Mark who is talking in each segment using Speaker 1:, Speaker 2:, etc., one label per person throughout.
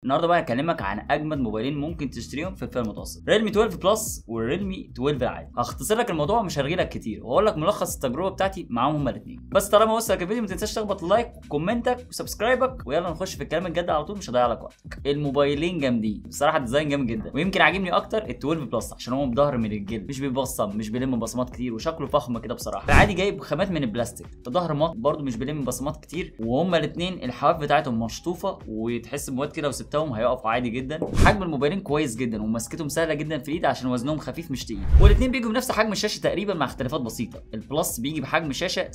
Speaker 1: النهارده بقى هكلمك عن اجمد موبايلين ممكن تشتريهم في الفئه المتوسطه ريلمي 12 بلس والريلمي 12 العادي هختصر لك الموضوع ومش هرغي لك كتير وهقول لك ملخص التجربه بتاعتي معاهم هما الاثنين بس طالما وصلك الفيديو ما تنساش تخبط لايك وكومنتك وسبسكرايبك ويلا نخش في الكلام الجد على طول مش هضيع لك وقتك الموبايلين جامدين بصراحه الديزاين جامد جدا ويمكن عاجبني اكتر ال 12 بلس عشان هو بظهر من الجلد مش بيبصم مش بيلم بصمات كتير وشكله فخم كده بصراحه العادي جايب خامات من البلاستيك ظهر مط برده مش بيلم بصمات كتير وهما الاثنين الحواف بتاعتهم مشطوفه وتحس بمواد كده وسبتهم هيقفوا عادي جدا حجم الموبايلين كويس جدا ومسكتهم سهله جدا في الايد عشان وزنهم خفيف مش تقيل والاثنين بيجوا بنفس حجم الشاشه تقريبا مع اختلافات بسيطه البلس بيجي بحجم شاشه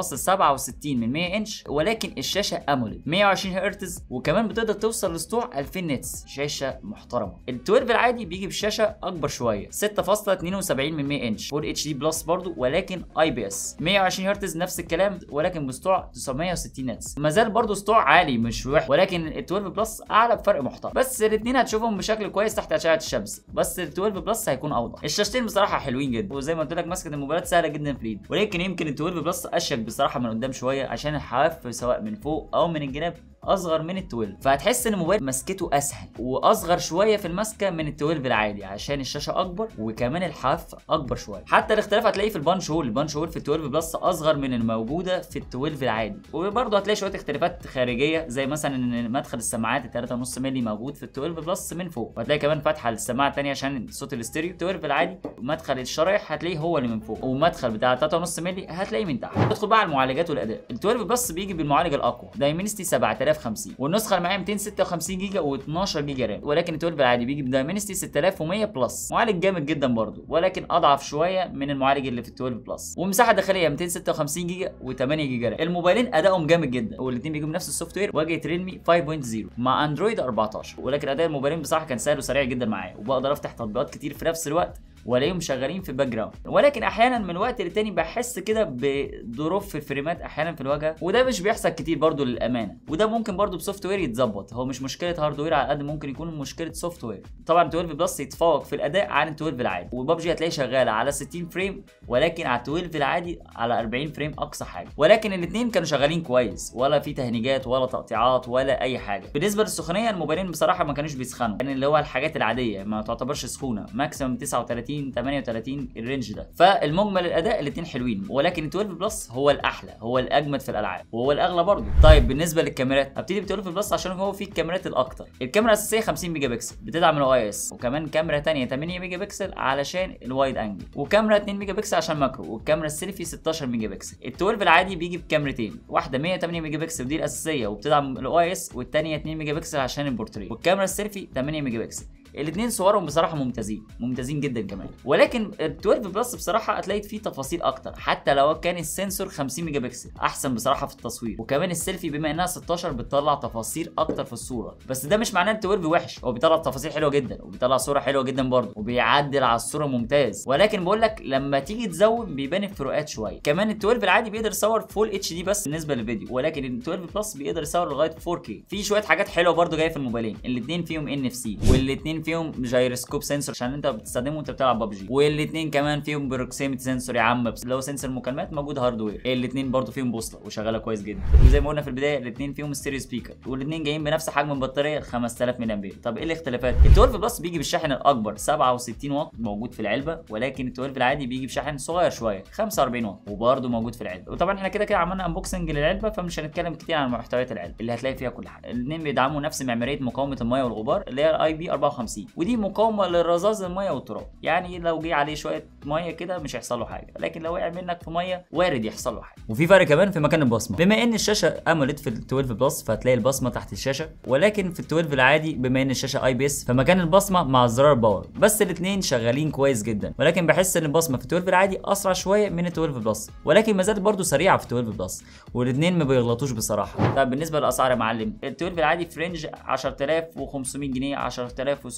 Speaker 1: 6.67 من 100 انش ولكن الشاشه اموليد 120 هرتز وكمان بتقدر توصل لسطوع 2000 نتس شاشه محترمه ال 12 العادي بيجي بشاشه اكبر شويه 6.72 من 100 انش فول اتش دي بلس برضو ولكن اي بي اس 120 هرتز نفس الكلام ولكن بسطوع 960 نتس ما زال برضو سطوع عالي مش وحش ولكن ال 12 بلس اعلى بفرق محترم بس الاثنين هتشوفهم بشكل كويس تحت اشعه الشمس بس ال 12 بلس هيكون اوضح الشاشتين بصراحه حلوين جدا وزي ما قلت لك مسكه الموبايلات سهله جدا في الايد ولكن يمكن ال 12 بلس اشيك بصراحه من قدام شويه عشان الحواف سواء من فوق او من الجناب اصغر من ال 12 فهتحس ان الموبايل مسكته اسهل واصغر شويه في المسكه من ال 12 العادي عشان الشاشه اكبر وكمان الحواف اكبر شويه حتى الاختلاف هتلاقيه في البانش هول البانش هول في ال 12 بلس اصغر من الموجوده في ال 12 العادي وبرضه هتلاقي شويه اختلافات خارجيه زي مثلا ان مدخل السماعات ال 3.5 مللي موجود في ال 12 بلس من فوق وهتلاقي كمان فتحه للسماعه الثانيه عشان صوت الاستيريو 12 العادي ومدخل الشرايح هتلاقيه هو اللي من فوق ومدخل بتاع 3.5 مللي هتلاقيه من تحت ندخل بقى على المعالجات والاداء ال 12 بلس بيجي بالمعالج الاقوى دايمنستي 7050 والنسخه اللي معايا 256 جيجا و12 جيجا رام ولكن ال 12 العادي بيجي بدايمنستي 6100 بلس معالج جامد جدا برضه ولكن اضعف شويه من المعالج اللي في ال 12 بلس ومساحه داخليه 256 جيجا و8 جيجا رام الموبايلين ادائهم جامد جدا والاثنين بيجوا بنفس السوفت وير واجهه ريلمي 5.0 مع اندرويد 14 ولكن اداء الموبايلين بصراحه كان سهل وسريع جدا معايا وبقدر افتح تطبيقات كتير في نفس الوقت والاقيهم شغالين في الباك جراوند ولكن احيانا من وقت للتاني بحس كده بدروب في الفريمات احيانا في الواجهه وده مش بيحصل كتير برضو للامانه وده ممكن برضو بسوفت وير يتظبط هو مش مشكله هاردوير على قد ممكن يكون مشكله سوفت وير طبعا 12 بلس يتفوق في الاداء عن 12 العادي وبابجي هتلاقيه شغاله على 60 فريم ولكن على 12 العادي على 40 فريم اقصى حاجه ولكن الاثنين كانوا شغالين كويس ولا في تهنيجات ولا تقطيعات ولا اي حاجه بالنسبه للسخونيه الموبايلين بصراحه ما كانوش بيسخنوا يعني اللي هو الحاجات العاديه ما تعتبرش سخونه ماكسيمم 39 38 الرينج ده فالمجمل الاداء الاثنين حلوين ولكن 12 بلس هو الاحلى هو الاجمد في الالعاب وهو الاغلى برضه طيب بالنسبه للكاميرات هبتدي ب 12 بلس عشان هو فيه الكاميرات الاكتر الكاميرا الاساسيه 50 ميجا بكسل بتدعم الاي اس وكمان كاميرا ثانيه 8 ميجا بكسل علشان الوايد انجل وكاميرا 2 ميجا بكسل عشان ماكرو والكاميرا السيلفي 16 ميجا بكسل ال 12 العادي بيجي بكاميرتين واحده 108 ميجا بكسل ودي الاساسيه وبتدعم الاي اس والثانيه 2 ميجا بكسل عشان البورتريه والكاميرا السيلفي 8 ميجا بكسل الاثنين صورهم بصراحه ممتازين ممتازين جدا كمان ولكن ال 12 بلس بصراحه هتلاقي فيه تفاصيل اكتر حتى لو كان السنسور 50 ميجا بكسل احسن بصراحه في التصوير وكمان السيلفي بما انها 16 بتطلع تفاصيل اكتر في الصوره بس ده مش معناه ان 12 وحش هو بيطلع تفاصيل حلوه جدا وبيطلع صوره حلوه جدا برضه وبيعدل على الصوره ممتاز ولكن بقول لك لما تيجي تزود بيبان الفروقات شويه كمان ال 12 العادي بيقدر يصور فول اتش دي بس بالنسبه للفيديو ولكن ال 12 بلس بيقدر يصور لغايه 4K في شويه حاجات حلوه برضه جايه في الموبايلين الاثنين فيهم ان اف سي والاثنين فيهم جايرس سكوب سنسور عشان انت بتستخدمه وانت بتلعب ببجي والاثنين كمان فيهم بروكسيميتي سنسور يا عم لو سنسور مكالمات موجود هاردوير الاثنين برضو فيهم بوصله وشغاله كويس جدا وزي ما قلنا في البدايه الاثنين فيهم ستيريو سبيكر والاثنين جايين بنفس حجم البطاريه 5000 ملي امبير طب ايه الاختلافات ال 12 بلس بيجي بالشاحن الاكبر 67 واط موجود في العلبه ولكن ال 12 العادي بيجي بشاحن صغير شويه 45 واط وبرده موجود في العلبه وطبعا احنا كده كده عملنا انبوكسنج للعلبه فمش هنتكلم كتير عن محتويات العلبه اللي هتلاقي فيها كل حاجه الاثنين بيدعموا نفس معماريه مقاومه الميه والغبار اللي هي الاي بي 54 ودي مقاومه للرذاذ الميه والتراب يعني لو جه عليه شويه ميه كده مش هيحصل له حاجه لكن لو وقع منك في ميه وارد يحصل له حاجه وفي فرق كمان في مكان البصمه بما ان الشاشه اموليد في ال 12 بلس فهتلاقي البصمه تحت الشاشه ولكن في ال 12 العادي بما ان الشاشه اي بي اس فمكان البصمه مع زرار باور بس الاثنين شغالين كويس جدا ولكن بحس ان البصمه في ال 12 العادي اسرع شويه من ال 12 بلس ولكن ما زالت برضه سريعه في ال 12 بلس والاثنين ما بيغلطوش بصراحه طب بالنسبه للاسعار يا معلم ال 12 العادي في رينج 10500 جنيه 10700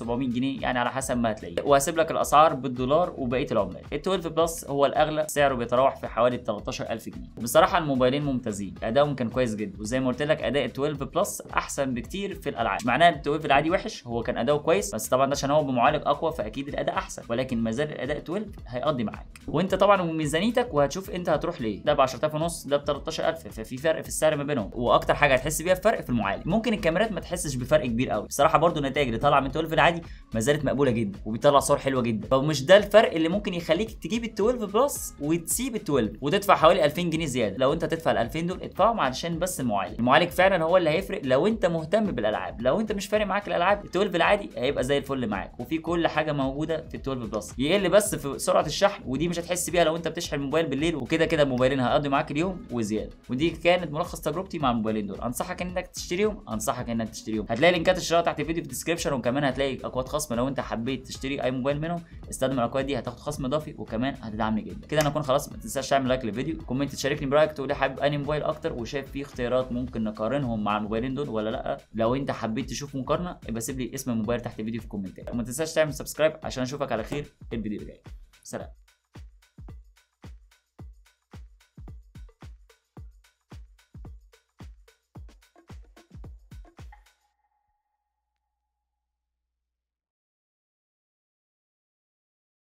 Speaker 1: 700 جنيه يعني على حسب ما هتلاقيه وهسيب لك الاسعار بالدولار وبقيه العملات ال 12 بلس هو الاغلى سعره بيتراوح في حوالي 13000 جنيه وبصراحه الموبايلين ممتازين ادائهم كان كويس جدا وزي ما قلت لك اداء ال 12 بلس احسن بكتير في الالعاب مش معناها ال 12 العادي وحش هو كان اداؤه كويس بس طبعا ده عشان هو بمعالج اقوى فاكيد الاداء احسن ولكن ما زال الاداء 12 هيقضي معاك وانت طبعا وميزانيتك وهتشوف انت هتروح ليه ده ب 10000 ونص ده ب 13000 ففي فرق في السعر ما بينهم واكتر حاجه هتحس بيها بفرق في المعالج ممكن الكاميرات ما تحسش بفرق كبير قوي بصراحه برضو النتائج اللي طالعه من 12 العادي ما زالت مقبوله جدا وبيطلع صور حلوه جدا فمش ده الفرق اللي ممكن يخليك تجيب ال 12 بلس وتسيب ال 12 وتدفع حوالي 2000 جنيه زياده لو انت تدفع ال 2000 دول ادفعهم علشان بس المعالج المعالج فعلا هو اللي هيفرق لو انت مهتم بالالعاب لو انت مش فارق معاك الالعاب ال 12 العادي هيبقى زي الفل معاك وفي كل حاجه موجوده في ال 12 بلس يقل بس في سرعه الشحن ودي مش هتحس بيها لو انت بتشحن الموبايل بالليل وكده كده الموبايلين هيقضوا معاك اليوم وزياده ودي كانت ملخص تجربتي مع الموبايلين دول انصحك انك تشتريهم انصحك انك تشتريهم هتلاقي لينكات الشراء تحت الفيديو في الديسكربشن وكمان هتلاقي اكواد خصم لو انت حبيت تشتري اي موبايل منهم استخدم الاكواد دي هتاخد خصم اضافي وكمان هتدعمني جدا كده انا اكون خلاص ما تنساش تعمل لايك للفيديو كومنت تشاركني برايك تقول لي حابب انهي موبايل اكتر وشايف فيه اختيارات ممكن نقارنهم مع الموبايلين دول ولا لا لو انت حبيت تشوف مقارنه يبقى سيب لي اسم الموبايل تحت الفيديو في الكومنتات وما تنساش تعمل سبسكرايب عشان اشوفك على خير الفيديو اللي جاي سلام